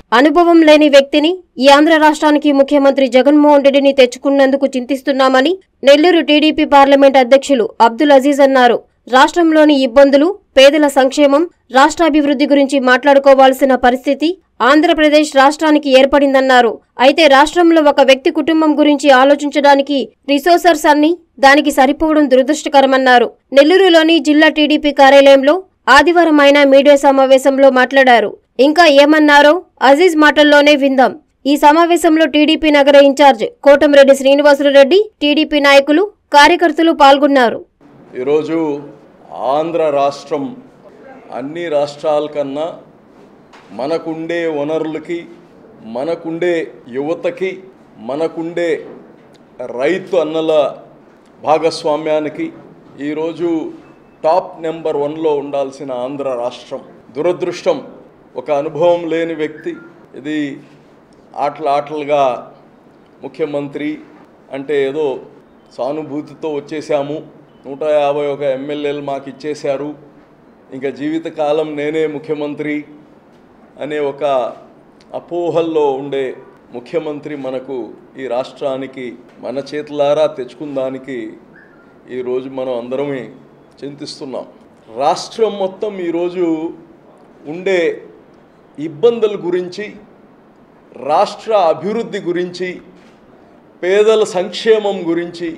అనుభవం లేని వ్యక్తిని ఈ ఆంధ్ర రాష్ట్రానికి ముఖ్యమంత్రి జగన్మోహన్ రెడ్డిని తెచ్చుకున్నందుకు చింతిస్తున్నామని నెల్లూరు టీడీపీ పార్లమెంట్ అధ్యక్షులు అబ్దుల్ అజీజ్ అన్నారు రాష్ట్రంలోని ఇబ్బందులు పేదల సంక్షేమం రాష్ట్రాభివృద్ధి గురించి మాట్లాడుకోవాల్సిన పరిస్థితి ఆంధ్రప్రదేశ్ రాష్ట్రానికి ఏర్పడిందన్నారు అయితే రాష్ట్రంలో ఒక వ్యక్తి కుటుంబం గురించి ఆలోచించడానికి రిసోర్సర్స్ అన్ని దానికి సరిపోవడం దురదృష్టకరమన్నారు నెల్లూరులోని జిల్లా టీడీపీ కార్యాలయంలో ఆదివారం ఆయన మీడియా సమావేశంలో మాట్లాడారు ఇంకా ఏమన్నారో అజీజ్ మాటల్లోనే విందాం ఈ సమావేశంలో టీడీపీ నగర ఇన్ఛార్జ్ కోటంరెడ్డి శ్రీనివాసులు రెడ్డి టీడీపీ నాయకులు కార్యకర్తలు పాల్గొన్నారు ఈరోజు ఆంధ్ర రాష్ట్రం అన్ని రాష్ట్రాల కన్నా మనకుండే వనరులకి మనకుండే యువతకి మనకుండే రైతు అన్నల భాగస్వామ్యానికి ఈరోజు టాప్ నెంబర్ వన్లో ఉండాల్సిన ఆంధ్ర రాష్ట్రం దురదృష్టం ఒక అనుభవం లేని వ్యక్తి ఇది ఆటల ఆటలుగా ముఖ్యమంత్రి అంటే ఏదో సానుభూతితో వచ్చేసాము నూట యాభై ఒక ఎమ్మెల్యేలు మాకు ఇచ్చేశారు ఇంకా జీవితకాలం నేనే ముఖ్యమంత్రి అనే ఒక అపోహల్లో ఉండే ముఖ్యమంత్రి మనకు ఈ రాష్ట్రానికి మన చేతులారా తెచ్చుకుందానికి ఈరోజు మనం అందరమే చింతిస్తున్నాం రాష్ట్రం మొత్తం ఈరోజు ఉండే ఇబ్బందుల గురించి రాష్ట్ర అభివృద్ధి గురించి పేదల సంక్షేమం గురించి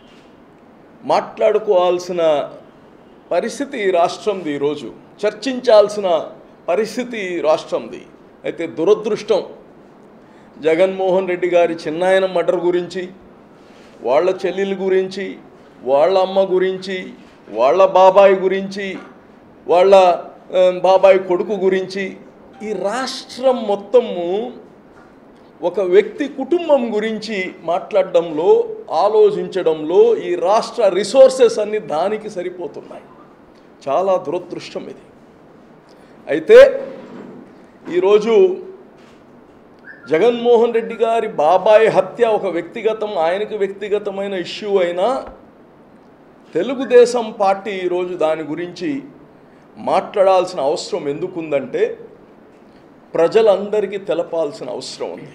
మాట్లాడుకోవాల్సిన పరిస్థితి ఈ రాష్ట్రంది ఈరోజు చర్చించాల్సిన పరిస్థితి ఈ రాష్ట్రంది అయితే దురదృష్టం జగన్మోహన్ రెడ్డి గారి చిన్నాయన మర్డర్ గురించి వాళ్ళ చెల్లెల గురించి వాళ్ళ అమ్మ గురించి వాళ్ళ బాబాయ్ గురించి వాళ్ళ ఆ, బాబాయ్ కొడుకు గురించి ఈ రాష్ట్రం మొత్తము ఒక వ్యక్తి కుటుంబం గురించి మాట్లాడడంలో ఆలోచించడంలో ఈ రాష్ట్ర రిసోర్సెస్ అన్ని దానికి సరిపోతున్నాయి చాలా దురదృష్టం ఇది అయితే ఈరోజు జగన్మోహన్ రెడ్డి గారి బాబాయ్ హత్య ఒక వ్యక్తిగతం ఆయనకు వ్యక్తిగతమైన ఇష్యూ అయినా తెలుగుదేశం పార్టీ ఈరోజు దాని గురించి మాట్లాడాల్సిన అవసరం ఎందుకుందంటే ప్రజలందరికీ తెలపాల్సిన అవసరం ఉంది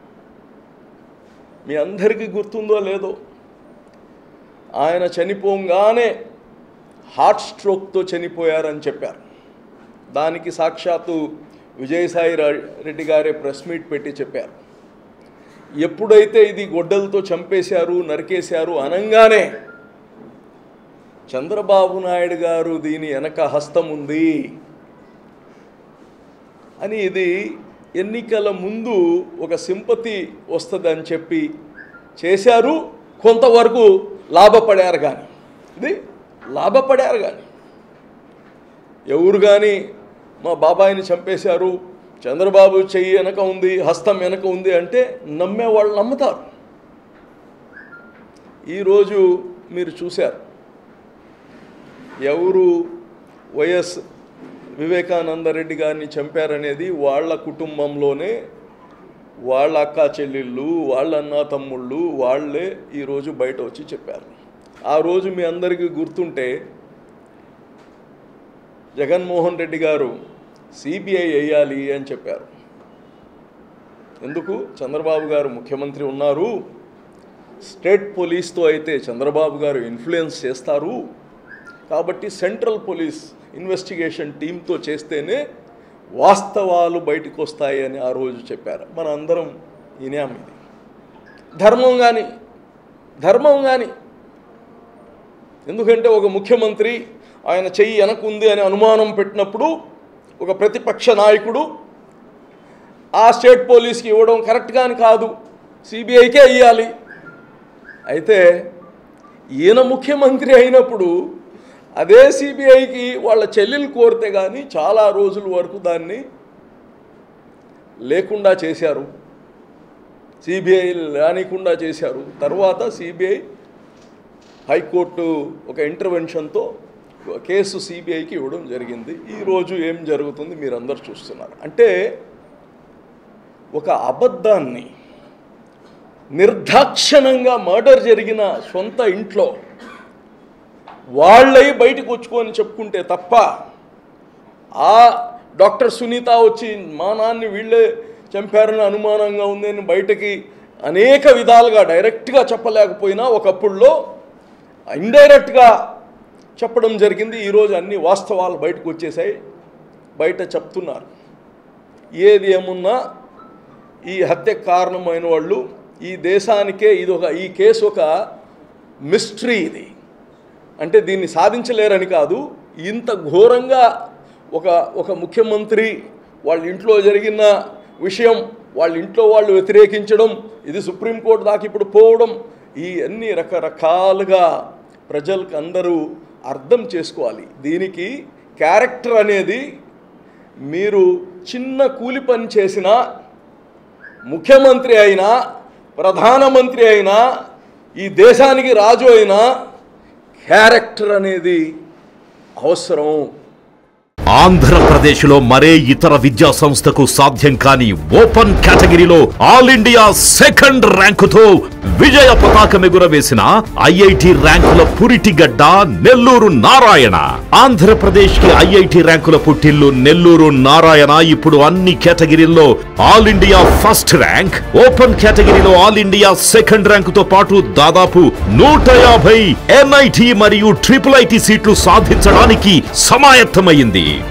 మీ అందరికీ గుర్తుందో లేదో ఆయన చనిపోగానే హార్ట్ స్ట్రోక్తో చనిపోయారని చెప్పారు దానికి సాక్షాత్తు విజయసాయి రా- రెడ్డి గారే ప్రెస్ మీట్ పెట్టి చెప్పారు ఎప్పుడైతే ఇది గొడ్డలతో చంపేశారు నరికేశారు అనంగానే చంద్రబాబు నాయుడు గారు దీని వెనక హస్తం ఉంది అని ఇది ఎన్నికల ముందు ఒక సింపతి వస్తుందని చెప్పి చేశారు కొంతవరకు లాభపడారు కానీ ఇది లాభపడారు కానీ ఎవరు కానీ మా బాబాయిని చంపేశారు చంద్రబాబు చెయ్యి వెనక ఉంది హస్తం వెనక ఉంది అంటే నమ్మే వాళ్ళు నమ్ముతారు ఈరోజు మీరు చూశారు ఎవరు వైఎస్ వివేకానంద రెడ్డి గారిని చంపారనేది వాళ్ళ కుటుంబంలోనే వాళ్ళ అక్క చెల్లెళ్ళు వాళ్ళ అన్న తమ్ముళ్ళు వాళ్ళే ఈరోజు బయట వచ్చి చెప్పారు ఆ రోజు మీ అందరికీ గుర్తుంటే జగన్మోహన్ రెడ్డి గారు సిబిఐ వేయాలి అని చెప్పారు ఎందుకు చంద్రబాబు గారు ముఖ్యమంత్రి ఉన్నారు స్టేట్ పోలీస్తో అయితే చంద్రబాబు గారు ఇన్ఫ్లుయెన్స్ చేస్తారు కాబట్టి సెంట్రల్ పోలీస్ ఇన్వెస్టిగేషన్ టీంతో చేస్తేనే వాస్తవాలు బయటకు వస్తాయి అని ఆ రోజు చెప్పారు మన అందరం వినాం ఇది ధర్మం కానీ ధర్మం కానీ ఎందుకంటే ఒక ముఖ్యమంత్రి ఆయన చెయ్యి వెనకుంది అని అనుమానం పెట్టినప్పుడు ఒక ప్రతిపక్ష నాయకుడు ఆ స్టేట్ పోలీస్కి ఇవ్వడం కరెక్ట్ కానీ కాదు సిబిఐకే ఇవ్వాలి అయితే ఈయన ముఖ్యమంత్రి అయినప్పుడు అదే సిబిఐకి వాళ్ళ చెల్లెలు కోరితే కానీ చాలా రోజుల వరకు దాన్ని లేకుండా చేశారు సిబిఐ రానికుండా చేశారు తర్వాత సిబిఐ హైకోర్టు ఒక ఇంటర్వెన్షన్తో కేసు సిబిఐకి ఇవ్వడం జరిగింది ఈరోజు ఏం జరుగుతుంది మీరందరూ చూస్తున్నారు అంటే ఒక అబద్ధాన్ని నిర్దాక్షణంగా మర్డర్ జరిగిన సొంత ఇంట్లో వాళ్ళై బయటకు వచ్చుకొని చెప్పుకుంటే తప్ప ఆ డాక్టర్ సునీత వచ్చి మా నాన్ని వీళ్ళే చంపారని అనుమానంగా ఉంది అని బయటకి అనేక విధాలుగా డైరెక్ట్గా చెప్పలేకపోయినా ఒకప్పుడులో ఇండైరెక్ట్గా చెప్పడం జరిగింది ఈరోజు అన్ని వాస్తవాలు బయటకు వచ్చేసాయి బయట చెప్తున్నారు ఏది ఏమున్నా ఈ హత్యకు కారణమైన వాళ్ళు ఈ దేశానికే ఇది ఒక ఈ కేసు ఒక మిస్టరీ ఇది అంటే దీన్ని సాధించలేరని కాదు ఇంత ఘోరంగా ఒక ఒక ముఖ్యమంత్రి వాళ్ళ ఇంట్లో జరిగిన విషయం వాళ్ళ ఇంట్లో వాళ్ళు వ్యతిరేకించడం ఇది సుప్రీంకోర్టు దాకా ఇప్పుడు పోవడం ఈ అన్ని రకరకాలుగా ప్రజలకు అందరూ అర్థం చేసుకోవాలి దీనికి క్యారెక్టర్ అనేది మీరు చిన్న కూలి పని చేసినా ముఖ్యమంత్రి అయినా ప్రధానమంత్రి అయినా ఈ దేశానికి రాజు అయినా క్యారెక్టర్ అనేది అవసరం ఆంధ్రప్రదేశ్లో మరే ఇతర విద్యా సంస్థకు సాధ్యం కాని ఓపెన్ కేటగిరీలో ఆల్ ఇండియా సెకండ్ ర్యాంకుతో విజయ పతాకం ఎగురవేసిన ఐఐటి ర్యాంకుల పురిటిగడ్డ నెల్లూరు నారాయణ ఆంధ్రప్రదేశ్ కి ఐఐటి ర్యాంకుల పుట్టిల్లు నెల్లూరు నారాయణ ఇప్పుడు అన్ని కేటగిరీల్లో all India first rank open కేటగిరీలో ఆల్ ఇండియా సెకండ్ ర్యాంకుతో పాటు దాదాపు నూట యాభై ఎన్ఐటి మరియు ట్రిపుల్ ఐటి సీట్లు సాధించడానికి సమాయత్తమైంది